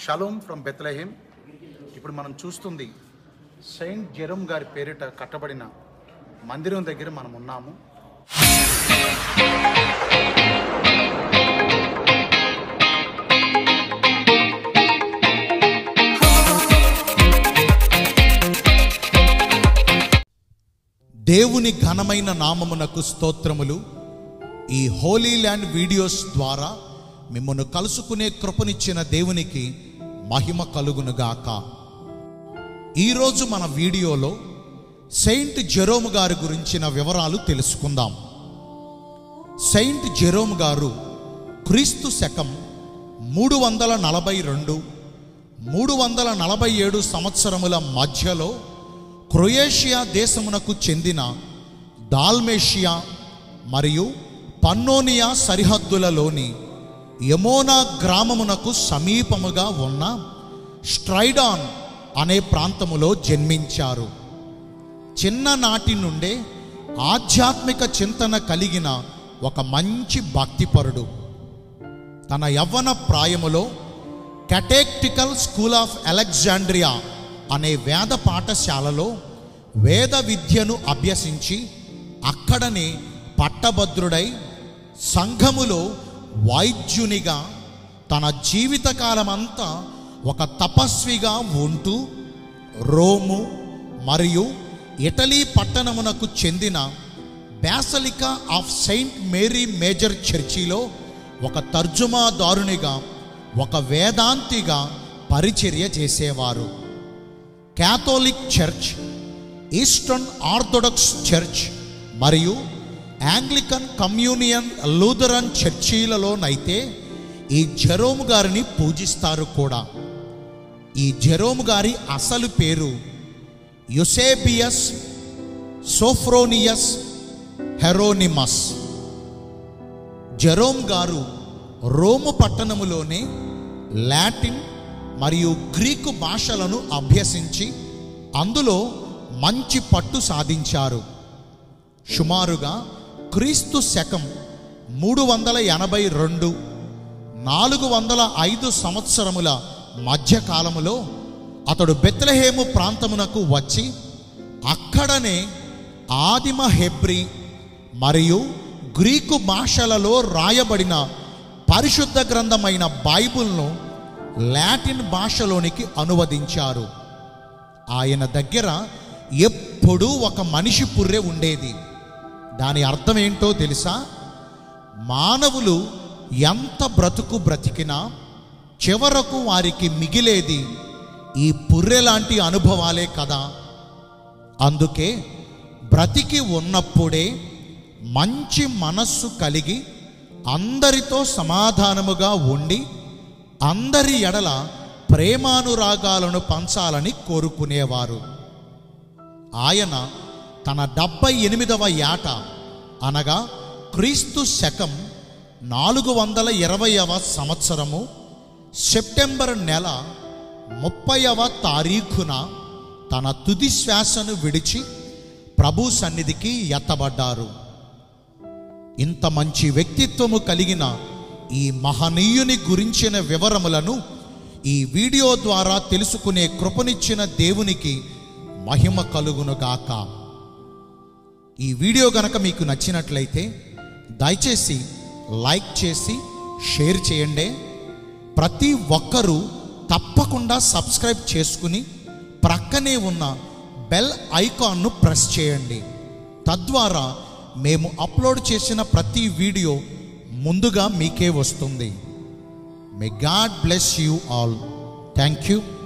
shalom from Bethlehem ఇప్పుడు మనం చూస్తుంది సెయింట్ జెరోమ్ గారి పేరిట కట్టబడిన మందిరం దగ్గర మనం ఉన్నాము దేవుని ఘనమైన నామమునకు స్తోత్రములు ఈ హోలీ ల్యాండ్ వీడియోస్ ద్వారా మిమ్మల్ని కలుసుకునే కృపనిచ్చిన దేవునికి మహిమ కలుగునుగాక ఈరోజు మన వీడియోలో సెయింట్ జెరోమ్ గారి గురించిన వివరాలు తెలుసుకుందాం సెయింట్ జెరోమ్ గారు క్రీస్తు శకం మూడు వందల నలభై రెండు మూడు వందల నలభై ఏడు సంవత్సరముల మధ్యలో క్రొయేషియా దేశమునకు చెందిన దాల్మేషియా మరియు పన్నోనియా సరిహద్దులలోని యమోనా గ్రామమునకు సమీపముగా ఉన్న స్ట్రైడాన్ అనే ప్రాంతములో జన్మించారు చిన్ననాటి నుండే ఆధ్యాత్మిక చింతన కలిగిన ఒక మంచి భక్తిపరుడు తన యవ్వన ప్రాయములో కెటెక్టికల్ స్కూల్ ఆఫ్ అలెగ్జాండ్రియా అనే వేద పాఠశాలలో వేద విద్యను అభ్యసించి అక్కడనే పట్టభద్రుడై సంఘములో వైద్యునిగా తన జీవితకాలమంతా ఒక తపస్విగా ఉంటూ రోము మరియు ఇటలీ పట్టణమునకు చెందిన basilica of saint Mary major చర్చిలో ఒక తర్జుమాదారునిగా ఒక వేదాంతిగా పరిచర్య చేసేవారు Catholic church eastern orthodox church మరియు యాంగ్లికన్ కమ్యూనియన్ లూథరన్ చర్చీలలోనైతే ఈ జెరోమ్ గారిని పూజిస్తారు కూడా ఈ జెరోమ్ గారి అసలు పేరు యుసేబియస్ సోఫ్రోనియస్ హెరోనిమస్ జెరోమ్ గారు రోము పట్టణములోనే లాటిన్ మరియు గ్రీకు భాషలను అభ్యసించి అందులో మంచి పట్టు సాధించారు సుమారుగా క్రీస్తు శకం మూడు వందల ఎనభై రెండు నాలుగు వందల ఐదు సంవత్సరముల మధ్యకాలములో అతడు బెత్లహేము ప్రాంతమునకు వచ్చి అక్కడనే ఆదిమ హెబ్రి మరియు గ్రీకు భాషలలో రాయబడిన పరిశుద్ధ గ్రంథమైన బైబిల్ను లాటిన్ భాషలోనికి అనువదించారు ఆయన దగ్గర ఎప్పుడూ ఒక మనిషి పుర్రె ఉండేది దాని అర్థం ఏంటో తెలుసా మానవులు ఎంత బ్రతుకు బ్రతికినా చివరకు వారికి మిగిలేది ఈ పుర్రె లాంటి అనుభవాలే కదా అందుకే బ్రతికి ఉన్నప్పుడే మంచి మనస్సు కలిగి అందరితో సమాధానముగా ఉండి అందరి ఎడల ప్రేమానురాగాలను పంచాలని కోరుకునేవారు ఆయన తన డెబ్బై ఎనిమిదవ ఏట అనగా క్రీస్తు శకం నాలుగు వందల ఇరవైవ సంవత్సరము సెప్టెంబర్ నెల ముప్పైవ తారీఖున తన తుది శ్వాసను విడిచి ప్రభు సన్నిధికి ఎత్తబడ్డారు ఇంత మంచి వ్యక్తిత్వము కలిగిన ఈ మహనీయుని గురించిన వివరములను ఈ వీడియో ద్వారా తెలుసుకునే కృపనిచ్చిన దేవునికి మహిమ కలుగునుగాక ఈ వీడియో గనక మీకు నచ్చినట్లయితే దయచేసి లైక్ చేసి షేర్ చేయండి ప్రతి ఒక్కరూ తప్పకుండా సబ్స్క్రైబ్ చేసుకుని ప్రక్కనే ఉన్న బెల్ ఐకాన్ను ప్రెస్ చేయండి తద్వారా మేము అప్లోడ్ చేసిన ప్రతి వీడియో ముందుగా మీకే వస్తుంది may god bless you all thank you